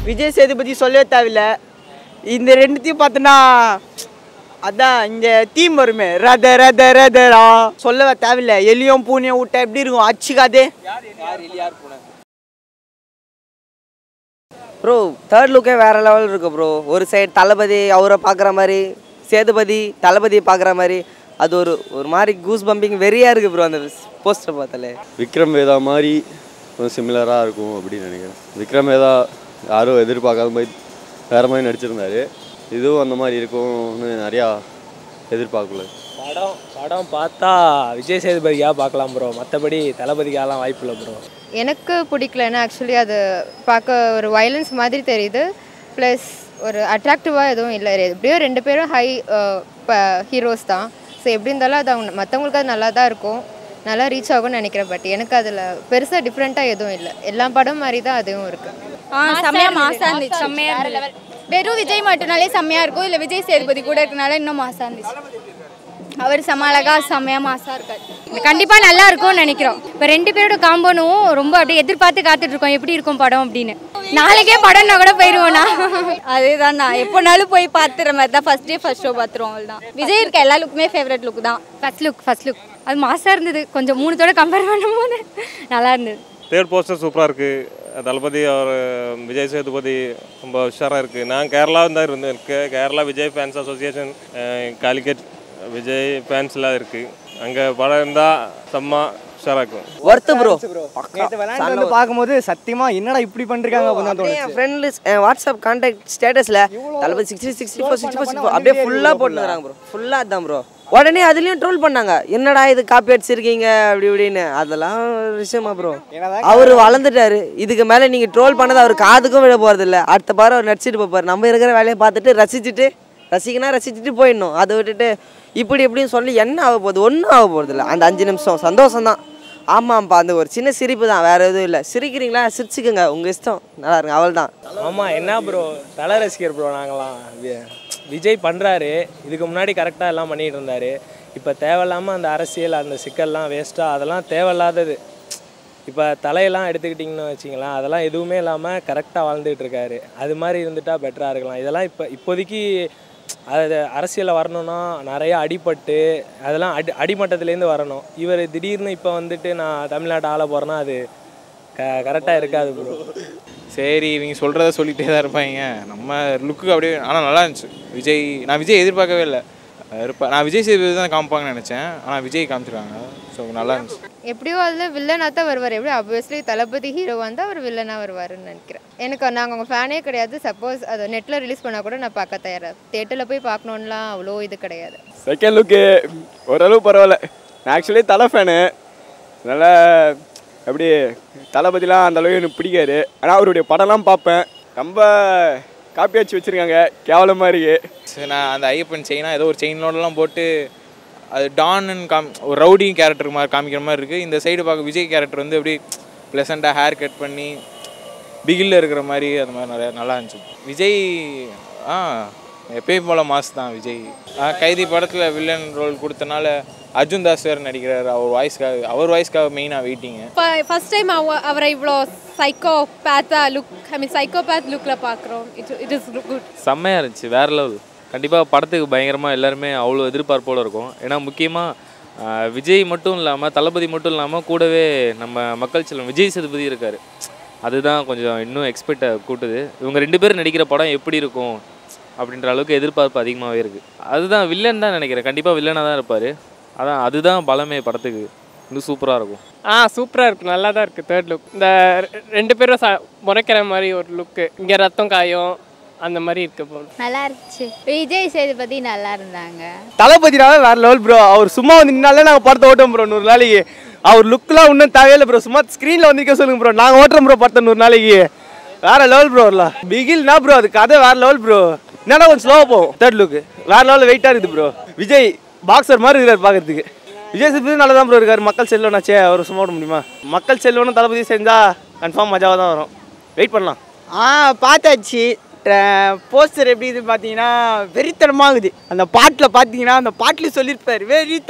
விஜய் சேதுபதி சொல்லவே தேவையில்ல இந்த ரெண்டுத்தையும் பார்த்தோன்னா அதான் இந்த தீம் வருமே ரத ரத ரதரா சொல்லவே தேவையில்ல எலியும் பூனையும் விட்டா எப்படி இருக்கும் அச்சுக்காதே ப்ரோ தேர்ட் லுக்கே வேற லெவல் இருக்கு ப்ரோ ஒரு சைடு தளபதி அவரை பார்க்குற மாதிரி சேதுபதி தளபதியை பார்க்குற மாதிரி அது ஒரு ஒரு மாதிரி கூஸ் பம்பிங் வெறியா இருக்கு ப்ரோ அந்த போஸ்டர் பார்த்தாலே விக்ரம் வேதா மாதிரி கொஞ்சம் சிமிலராக இருக்கும் அப்படின்னு நினைக்கிறேன் விக்ரம் வேதா யாரும் எதிர்பார்க்காத மாதிரி வேறு மாதிரி நடிச்சிருந்தாரு இதுவும் அந்த மாதிரி இருக்கும்னு நிறையா எதிர்பார்க்கல படம் படம் பார்த்தா விஜய் சேதுபதிக்காக பார்க்கலாம் ப்ரோ மற்றபடி தளபதிக்காகலாம் வாய்ப்பு இல்லை ப்ரோ எனக்கு பிடிக்கலன்னா ஆக்சுவலி அது பார்க்க ஒரு வயலன்ஸ் மாதிரி தெரியுது ப்ளஸ் ஒரு அட்ராக்டிவாக எதுவும் இல்லை எப்படியோ ரெண்டு பேரும் ஹை ஹீரோஸ் தான் ஸோ எப்படி இருந்தாலும் அது அவங்க மற்றவங்களுக்கு அது நல்லா தான் இருக்கும் நல்லா ரீச் ஆகும்னு நினைக்கிறேன் பட் எனக்கு அதில் பெருசாக டிஃப்ரெண்ட்டாக எதுவும் இல்லை எல்லா படம் மாதிரி தான் அதுவும் இருக்குது ஆ செம்மையா மாசா இருந்துச்சு செம்மையா இருந்தது வெறும் விஜய் மட்டும்னாலே செம்மையா இருக்கும் இல்ல விஜய் சேதுபதி கூட இருக்கனால இன்னும் மாசா இருந்துச்சு அவர் செம்ம அழகா செம்மையா மாசா இருக்காரு கண்டிப்பா நல்லா இருக்கும்னு நினைக்கிறோம் இப்போ ரெண்டு பேரோட காம்போனும் ரொம்ப அப்படியே எதிர்பார்த்து காத்துட்டு இருக்கோம் எப்படி இருக்கும் படம் அப்படின்னு நாளைக்கே படம்னா கூட போயிருவோம்னா அதேதான் நான் எப்போனாலும் போய் பார்த்துற மாதிரி தான் ஃபர்ஸ்ட் டே ஃபர்ஸ்ட் ஷோ பார்த்துருவோம் அவ்வளோதான் விஜய் இருக்க எல்லா லுக்குமே ஃபேவரட் லுக் தான் ஃபர்ஸ்ட் லுக் ஃபர்ஸ்ட் லுக் அது மாசா இருந்தது கொஞ்சம் மூணுத்தோட கம்பேர் பண்ணும்போது நல்லா இருந்தது தேர்ட் போஸ்டர் சூப்பராக இருக்குது தளபதி அவர் விஜய் சேதுபதி ரொம்ப உஷாராக இருக்குது நான் கேரளா தான் இருந்து இருக்கேன் கேரளா விஜய் ஃபேன்ஸ் அசோசியேஷன் காலிக்கட் விஜய் ஃபேன்ஸ்லாம் இருக்குது அங்கே படம் இருந்தால் செம்ம உஷாராக இருக்கும் ஒர்த்து ப்ரோ வந்து பார்க்கும்போது சத்தியமா என்னடா இப்படி பண்ணிருக்காங்க அப்படின்னு தான் தோணுச்சு என் ஃப்ரெண்ட் லிஸ்ட் என் வாட்ஸ்அப் கான்டாக்ட் ஸ்டேட்டஸில் Thalapathy sixty sixty four sixty four sixty அப்படியே ஃபுல்லாக போட்டுருக்காங்க ப்ரோ ஃபுல்லாக அதான் ப்ரோ உடனே அதுலேயும் ட்ரோல் பண்ணாங்க என்னடா இது காப்பி அடிச்சிருக்கீங்க அப்படி இப்படின்னு அதெல்லாம் ஒரு விஷயமா ப்ரோ அவர் வளர்ந்துட்டாரு இதுக்கு மேலே நீங்கள் ட்ரோல் பண்ணது அவர் காதுக்கும் விட போகிறதில்ல அடுத்த பாரு அவர் நடிச்சிட்டு போப்பார் நம்ம இருக்கிற வேலையை பார்த்துட்டு ரசிச்சுட்டு ரசிக்கனா ரசிச்சுட்டு போயிடணும் அதை விட்டுட்டு இப்படி இப்படின்னு சொல்லி என்ன ஆக போகுது ஒன்றும் ஆக போகிறதில்ல அந்த அஞ்சு நிமிஷம் சந்தோஷம் தான் ஆமாம்ப்பா அந்த ஒரு சின்ன சிரிப்பு தான் வேறு எதுவும் இல்லை சிரிக்கிறீங்களா சிரிச்சுக்குங்க உங்கள் இஷ்டம் நல்லா இருங்க அவள் தான் ஆமாம் என்ன ப்ரோ தல ரசிகர் ப்ரோ நாங்களாம் வி- விஜய் பண்ணுறாரு இதுக்கு முன்னாடி கரெக்டாக எல்லாம் பண்ணிட்டு இருந்தாரு இப்போ தேவையில்லாமல் அந்த அரசியல் அந்த சிக்கல்லாம் வேஸ்ட்டாக அதெல்லாம் தேவையில்லாதது இப்போ தலையெல்லாம் எடுத்துக்கிட்டிங்கன்னு வச்சிங்களேன் அதெல்லாம் எதுவுமே இல்லாமல் கரெக்டாக வாழ்ந்துட்டு இருக்காரு அது மாதிரி இருந்துட்டா பெட்டராக இருக்கலாம் இதெல்லாம் இப்போ இப்போதைக்கு அது அரசியலில் வரணும்னா நிறைய அடிபட்டு அதெல்லாம் அடி அடிமட்டத்துலேருந்து வரணும் இவர் திடீர்னு இப்போ வந்துட்டு நான் தமிழ்நாட்டை ஆள போகிறேன்னா அது க கரெக்டாக இருக்காது ப்ரோ சரி இவங்க சொல்கிறத சொல்லிகிட்டே தான் இருப்பாங்க நம்ம லுக்கு அப்படியே ஆனால் நல்லா இருந்துச்சு விஜய் நான் விஜய் எதிர்பார்க்கவே இல்லை இருப்பா நான் விஜய் சேதுபதி தான் காமிப்பாங்கன்னு நினச்சேன் ஆனால் விஜய் காமிச்சிருக்காங்க ஸோ நல்லா இருந்துச்சு எப்படியோ அதில் வில்லனாக தான் வருவார் எப்படி அப்வியஸ்லி தளபதி ஹீரோவாக இருந்தால் அவர் வில்லனாக வருவாருன்னு நினைக்கிறேன் எனக்கு நாங்கள் அவங்க ஃபேனே கிடையாது சப்போஸ் அதை நெட்டில் ரிலீஸ் பண்ணால் கூட நான் பார்க்க தயாராக தேட்டரில் போய் பார்க்கணுன்லாம் அவ்வளோ இது கிடையாது செகண்ட் லுக்கு ஓரளவு பரவாயில்ல நான் ஆக்சுவலி தலை ஃபேனு அதனால் எப்படி தளபதிலாம் அந்த அளவுக்கு எனக்கு பிடிக்காது ஆனால் அவருடைய படம்லாம் பார்ப்பேன் ரொம்ப காப்பி அடிச்சு வச்சுருக்காங்க கேவலமாக இருக்கு சரி நான் அந்த ஐயப்பன் செயினா ஏதோ ஒரு செயினோடலாம் போட்டு அது டான்னு காம் ஒரு ரவுடி கேரக்டர் மாதிரி காமிக்கிற மாதிரி இருக்குது இந்த சைடு பார்க்க விஜய் கேரக்டர் வந்து எப்படி ப்ளசண்ட்டாக ஹேர் கட் பண்ணி பிகில்ல இருக்கிற மாதிரி அந்த மாதிரி நிறையா நல்லா இருந்துச்சு விஜய் ஆ எப்பயும் போல மாஸ் தான் விஜய் ஆ, கைதி படத்தில் வில்லன் ரோல் கொடுத்தனால அர்ஜுன் தாஸ் வேறு நடிக்கிறார் அவர் வாய்ஸ்க்காக அவர் வாய்ஸ்க்காக மெயினாக வெயிட்டிங்க இப்போ ஃபர்ஸ்ட் டைம் அவரை இவ்வளோ சைக்கோ பேத்தா look I mean psychopath லுக்கில் பார்க்குறோம் இட் இட் இஸ் குட் செம்மையாக இருந்துச்சு வேற லெவல் கண்டிப்பாக படத்துக்கு பயங்கரமாக எல்லாருமே அவ்வளோ எதிர்பார்ப்போடு இருக்கும் ஏன்னா முக்கியமாக விஜய் மட்டும் இல்லாமல் தளபதி மட்டும் இல்லாமல் கூடவே நம்ம மக்கள் செல்வம் விஜய் சேதுபதி இருக்கார் அதுதான் கொஞ்சம் இன்னும் எக்ஸ்பெக்டை கூட்டுது இவங்க ரெண்டு பேரும் நடிக்கிற படம் எப்படி இருக்கும் அப்படின்ற அளவுக்கு எதிர்பார்ப்பு அதிகமாகவே இருக்குது அதுதான் வில்லன் தான் நினைக்கிறேன் கண்டிப்பாக வில்லனாக தான் இருப்பார் அதான் அதுதான் பலமே படத்துக்கு இன்னும் சூப்பராக இருக்கும் ஆ சூப்பராக இருக்கு நல்லா தான் இருக்குது தேர்ட் லுக் இந்த ரெ- ரெண்டு பேரும் ச முறைக்கிற மாதிரி ஒரு லுக்கு இங்கே ரத்தம் காயும் அந்த மாதிரி இருக்கு போல் நல்லா இருந்துச்சு விஜய் சேதுபதி நல்லா இருந்தாங்க தளபதினால வேற லெவல் ப்ரோ அவர் சும்மா வந்து நின்னாலே நாங்கள் படத்தை ஓட்டோம் ப்ரோ நூறு நாளைக்கு அவர் லுக்லாம் இன்னும் தேவையில்லை ப்ரோ சும்மா ஸ்க்ரீனில் வந்து நிற்க சொல்லுங்க ப்ரோ நாங்கள் ஓட்டுறோம் ப்ரோ படத்தை நூறு நாளைக்கு வேற லெவல் ப்ரோ இல்ல பிகில்னா ப்ரோ அது கதை வேற லெவல் ப்ரோ என்னன்னா கொஞ்சம் ஸ்லோவாக போகும் தேர்ட் லுக்கு வேற லெவலில் வெயிட்டாக இருக்குது ப்ரோ விஜய் பாக்ஸர் மாதிரி இருக்கார் பார்க்கறதுக்கு விஜய் சேதுபதி நல்லா தான் ப்ரோ இருக்கார் மக்கள் செல்வனாச்சே அவர் சும்மா விட முடியுமா மக்கள் செல்வனும் தளபதி செஞ்சா கன்ஃபார்ம் மஜாவாக தான் வரும் வெயிட் பண்ணலாம் ஆ பார்த்தாச்சு போஸ்டர் எப்படி இது பார்த்தீங்கன்னா வெறித்தனமாகுது அந்த பாட்டில் பார்த்தீங்கன்னா அந்த பாட்டில் சொல்லியிருப்பார்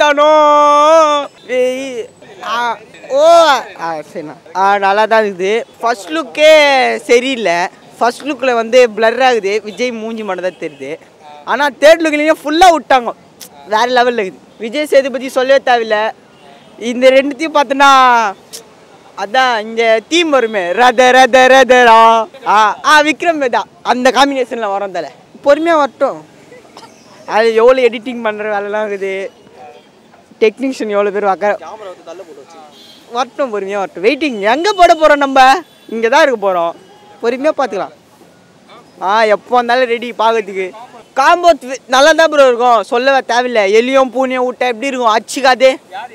வெறித்தனம் வெறி ஆ, ஓ ஆ சரிண்ணா ஆ நல்லா தான் இருக்குது ஃபர்ஸ்ட் லுக்கே சரியில்லை ஃபர்ஸ்ட் லுக்கில் வந்து blur ஆகுது விஜய் மூஞ்சி மட்டும் தான் தெரியுது ஆனால் தேர்ட் லுக்லேயும் ஃபுல்லாக விட்டாங்க வேறு லெவலில் இருக்குது விஜய் சேதுபதி சொல்லவே தேவையில்ல இந்த ரெண்டுத்தையும் பார்த்தோன்னா அதான் இந்த தீம் வருமே ரத ரத ரதரா ஆ ஆ விக்ரம் வேதா அந்த காம்பினேஷனில் வரும் தலை பொறுமையாக வரட்டும் அது எவ்வளோ எடிட்டிங் பண்ணுற வேலைலாம் இருக்குது டெக்னீஷியன் எவ்வளோ பேர் உக்கார வரட்டும் பொறுமையாக வரட்டும் வெயிட்டிங் எங்கே போட போகிறோம் நம்ம இங்கே தான் இருக்க போகிறோம் பொறுமையாக பார்த்துக்கலாம் ஆ எப்போ வந்தாலும் ரெடி பார்க்கறதுக்கு காம்போ நல்லா தான் ப்ரோ இருக்கும் சொல்லவே தேவையில்லை எலியும் பூனையும் விட்டா எப்படி இருக்கும் அச்சுக்காதே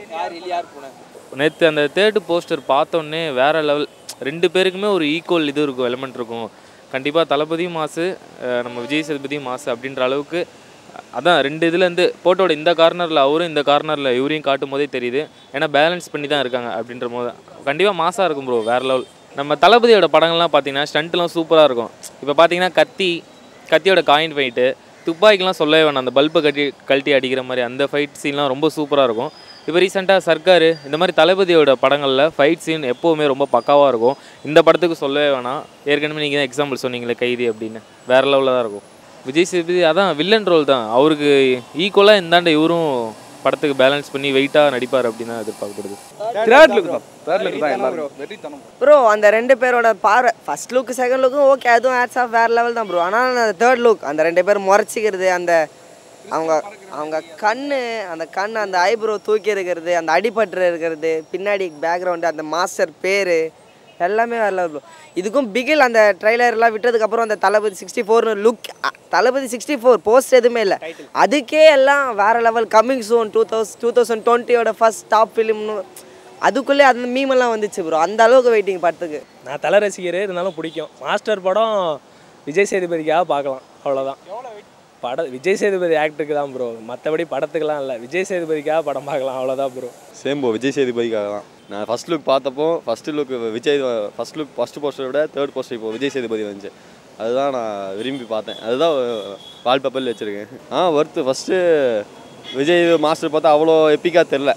நேற்று அந்த தேர்டு போஸ்டர் பார்த்தோன்னே வேற லெவல் ரெண்டு பேருக்குமே ஒரு ஈக்குவல் இது இருக்கும் எலமெண்ட் இருக்கும் கண்டிப்பாக தளபதியும் மாசு அஹ் நம்ம விஜய் சேதுபதியும் மாசு அப்படின்ற அளவுக்கு அதான் ரெண்டு இதுலேருந்து போட்டோட இந்த கார்னரில் அவரும் இந்த கார்னரில் இவரையும் காட்டும் போதே தெரியுது ஏன்னா பேலன்ஸ் பண்ணி தான் இருக்காங்க அப்படின்ற போது கண்டிப்பாக மாசாக இருக்கும் ப்ரோ வேற லெவல் நம்ம தளபதியோட படங்கள்லாம் பார்த்தீங்கன்னா ஸ்டண்ட்லாம் சூப்பராக இருக்கும் இப்போ பார்த்தீங்கன்னா கத்தி கத்தியோட காயின் ஃபைட்டு துப்பாக்கிலாம் சொல்லவே வேணாம் அந்த பல்பை கட்டி கழட்டி அடிக்கிற மாதிரி அந்த ஃபைட் சீன்லாம் ரொம்ப சூப்பராக இருக்கும் இப்போ ரீசெண்டாக சர்க்கார் இந்த மாதிரி தளபதியோட படங்களில் ஃபைட் சீன் எப்போவுமே ரொம்ப பக்காவாக இருக்கும் இந்த படத்துக்கு சொல்லவே வேணாம் ஏற்கனவே நீங்கள் தான் எக்ஸாம்பிள் சொன்னீங்களே கைதி அப்படின்னு வேறு லெவலில் தான் இருக்கும் விஜய் சேதுபதி அதான் வில்லன் ரோல் தான் அவருக்கு ஈக்குவலாக இந்தாண்ட இவரும் படத்துக்கு பேலன்ஸ் பண்ணி வெயிட்டாக நடிப்பார் அப்படின்னு தான் எதிர்பார்க்கப்படுது தேர்ட் லுக் தான் தேர்ட் லுக் தான் எல்லாரும் ப்ரோ அந்த ரெண்டு பேரோட பார்வை ஃபர்ஸ்ட் லுக் செகண்ட் லுக்கும் ஓகே அதுவும் ஆட்ஸ் ஆஃப் வேறு லெவல் தான் ப்ரோ ஆனால் அந்த தேர்ட் லுக் அந்த ரெண்டு பேரும் முறைச்சிக்கிறது அந்த அவங்க அவங்க கண்ணு அந்த கண் அந்த ஐப்ரோ தூக்கி இருக்கிறது அந்த அடிபட்டு இருக்கிறது பின்னாடி பேக்ரவுண்டு அந்த மாஸ்டர் பேர் எல்லாமே வேறு லெவல் ப்ரோ இதுக்கும் பிகில் அந்த ட்ரைலர்லாம் விட்டதுக்கப்புறம் அந்த தளபதி சிக்ஸ்டி ஃபோர்னு look Thalapathy sixty four post எதுவுமே இல்லை அதுக்கே எல்லாம் வேறு level coming soon two thousand two thousand டுவெண்ட்டியோட ஃபஸ்ட் டாப் ஃபிலிம்னு அதுக்குள்ளே அந்த மீமெல்லாம் வந்துச்சு ப்ரோ அந்த அளவுக்கு வெயிட்டிங் படத்துக்கு நான் தலை ரசிகர் இருந்தாலும் பிடிக்கும் மாஸ்டர் படம் விஜய் சேதுபதிக்காக பார்க்கலாம் அவ்வளோதான் பட விஜய் சேதுபதி ஆக்டருக்கு தான் ப்ரோ மற்றபடி படத்துக்கெல்லாம் இல்லை விஜய் சேதுபதிக்காக படம் பார்க்கலாம் அவ்வளோதான் ப்ரோ சேம் போ விஜய் சேதுபதிக்காக தான் நான் ஃபர்ஸ்ட் லுக் பார்த்தப்போ first look Vijay first look first போஸ்டரை விட தேர்ட் போஸ்டர் இப்போ விஜய் சேதுபதி வந்துச்சு அதுதான் நான் விரும்பி பார்த்தேன் அதுதான் வால்பேப்பரில் வச்சுருக்கேன் ஆ ஒர்த்து ஃபஸ்ட்டு விஜய் மாஸ்டர் பார்த்தா அவ்வளோ எப்பிக்காக தெரில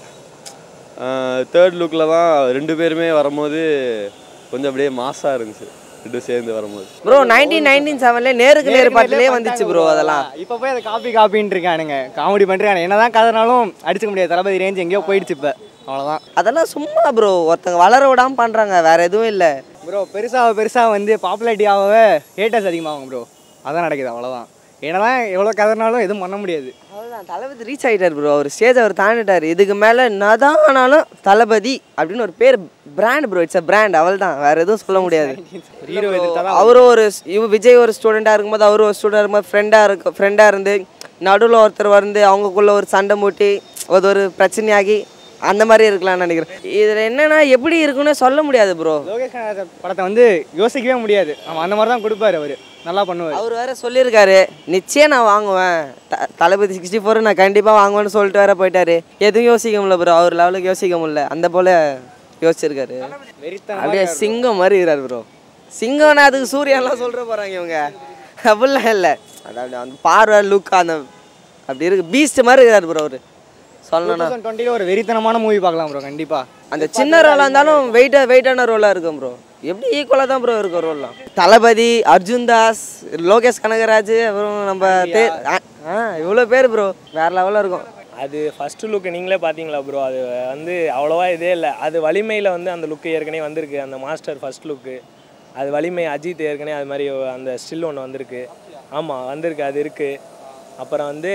தேர்ட் லுக்கில் தான் ரெண்டு பேருமே வரும்போது கொஞ்சம் அப்படியே மாசாக இருந்துச்சு ரெண்டும் சேர்ந்து வரும்போது ப்ரோ நைன்டீன் நைன்டீன் செவன்ல நேருக்கு நேர் பாட்டிலே வந்துச்சு ப்ரோ அதெல்லாம் இப்போ போய் அதை காப்பி காப்பின்னு இருக்கானுங்க காமெடி பண்ணுறாங்க என்னதான் கதைனாலும் அடிச்சுக்க முடியாது தளபதி ரேஞ்ச் எங்கேயோ போயிடுச்சு இப்போ அவ்வளோதான் அதெல்லாம் சும்மா ப்ரோ ஒருத்தங்க வளர விடாம பண்ணுறாங்க வேற எதுவும் இல்லை ப்ரோ பெருசாக பெருசாக வந்து பாப்புலாரிட்டி ஆகவே ஹேட்டர்ஸ் அதிகமாகும் ப்ரோ அதான் நடக்குது அவ்வளோதான் என்னதான் எவ்வளோ கதைனாலும் எதுவும் பண்ண முடியாது அவ்வளோதான் தளபதி ரீச் ஆகிட்டார் ப்ரோ அவர் ஸ்டேஜ் அவர் தாண்டிட்டார் இதுக்கு மேலே என்னதான் ஆனாலும் தளபதி அப்படின்னு ஒரு பேர் brand bro it's a brand அவள் தான் வேற எதுவும் சொல்ல முடியாது ஹீரோ எதிர்த்தா அவரும் ஒரு இவ விஜய் ஒரு ஸ்டூடெண்ட்டாக இருக்கும்போது அவரும் ஒரு ஸ்டூடெண்ட் இருக்கும்போது ஃப்ரெண்டாக இருக்கு ஃப்ரெண்டாக இருந்து நடுவில் ஒருத்தர் வந்து அவங்களுக்குள்ள ஒரு சண்டை மூட்டி அது ஒரு பிரச்சனையாகி அந்த மாதிரி இருக்கலாம்னு நினைக்கிறேன் இதில் என்னன்னா எப்படி இருக்குன்னு சொல்ல முடியாது ப்ரோ லோகேஷ் கனகராஜ் படத்தை வந்து யோசிக்கவே முடியாது அவன் அந்த மாதிரி தான் கொடுப்பாரு அவர் நல்லா பண்ணுவார் அவர் வேற சொல்லியிருக்காரு நிச்சயம் நான் வாங்குவேன் த- தளபதி சிக்ஸ்டி ஃபோர் நான் கண்டிப்பாக வாங்குவேன்னு சொல்லிட்டு வேற போயிட்டாரு எதுவும் யோசிக்க முடியல ப்ரோ அவர் லெவலுக்கு யோசிக்க முடியல அந்த போல யோசிச்சிருக்காரு அப்படியே சிங்கம் மாதிரி இருக்கிறார் ப்ரோ சிங்கம்னா அதுக்கு சூர்யாலாம் சொல்ற போறாங்க இவங்க அப்படிலாம் இல்லை அதாவது அந்த பார்வை லுக் அந்த அப்படி இருக்கு பீஸ்ட் மாதிரி இருக்கிறார் ப்ரோ அவரு சொல்லணும்னா டுவெண்ட்டியில் ஒரு வெறித்தனமான மூவி பார்க்கலாம் ப்ரோ கண்டிப்பாக அந்த சின்ன ரோலாக இருந்தாலும் வெயிட்டா வெயிட்டான ரோலாக இருக்கும் ப்ரோ எப்படி ஈக்குவலாக தான் ப்ரோ இருக்கும் ரோல்லாம் தளபதி அர்ஜுன் தாஸ் லோகேஷ் கனகராஜ் அப்புறம் நம்ம தே- ஆ- ஆ இவ்வளோ பேர் ப்ரோ வேற லெவலில் இருக்கும் அது ஃபஸ்ட்டு லுக்கு நீங்களே பார்த்தீங்களா ப்ரோ அது வந்து அவ்வளோவா இதே இல்லை அது வலிமையில் வந்து அந்த லுக்கு ஏற்கனவே வந்திருக்கு அந்த மாஸ்டர் ஃபஸ்ட் லுக்கு அது வலிமை அஜித் ஏற்கனவே அது மாதிரி அந்த ஸ்டில் ஒன்று வந்திருக்கு ஆமாம் வந்திருக்கு அது இருக்குது அப்புறம் வந்து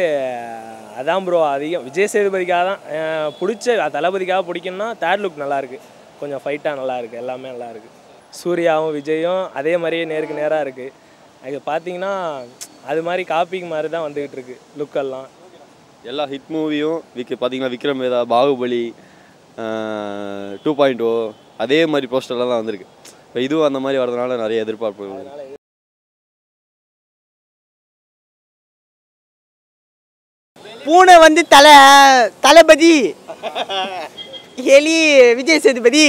அதான் ப்ரோ அதிகம் விஜய் சேதுபதிக்காக தான் அஹ், பிடிச்ச தளபதிக்காக பிடிக்கும்னா தேர்ட் லுக் நல்லாயிருக்கு கொஞ்சம் ஃபைட்டாக நல்லாயிருக்கு எல்லாமே நல்லாயிருக்கு சூர்யாவும் விஜயும் அதே மாதிரியே நேருக்கு நேராக இருக்குது அது பார்த்தீங்கன்னா அது மாதிரி காப்பிங் மாதிரி தான் வந்துக்கிட்டு இருக்கு லுக்கெல்லாம் எல்லா ஹிட் மூவியும் விக் பார்த்தீங்கன்னா Vikram Vedha Baahubali two point O அதே மாதிரி போஸ்டர்லாம் தான் வந்திருக்கு இப்போ இதுவும் அந்த மாதிரி வரதுனால நிறைய எதிர்பார்ப்பு இருக்கு. பூனை வந்து தலை தளபதி எலி விஜய் சேதுபதி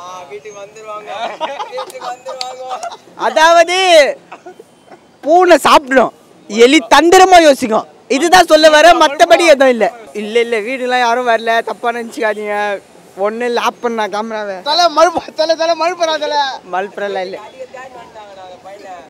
அதாவது பூனை சாப்பிடும் எலி தந்திரமா யோசிக்கும் இதுதான் சொல்ல வர மற்றபடி எதுவும் இல்லை இல்லை இல்லை வீடுலாம் யாரும் வரல தப்பா நினச்சிக்காதீங்க ஒன்றும் இல்லை ஆப் பண்ணா கேமராவை தலை மழுப்ப தலை தலை மழுப்புறா தலை மழுப்புறலாம் இல்லை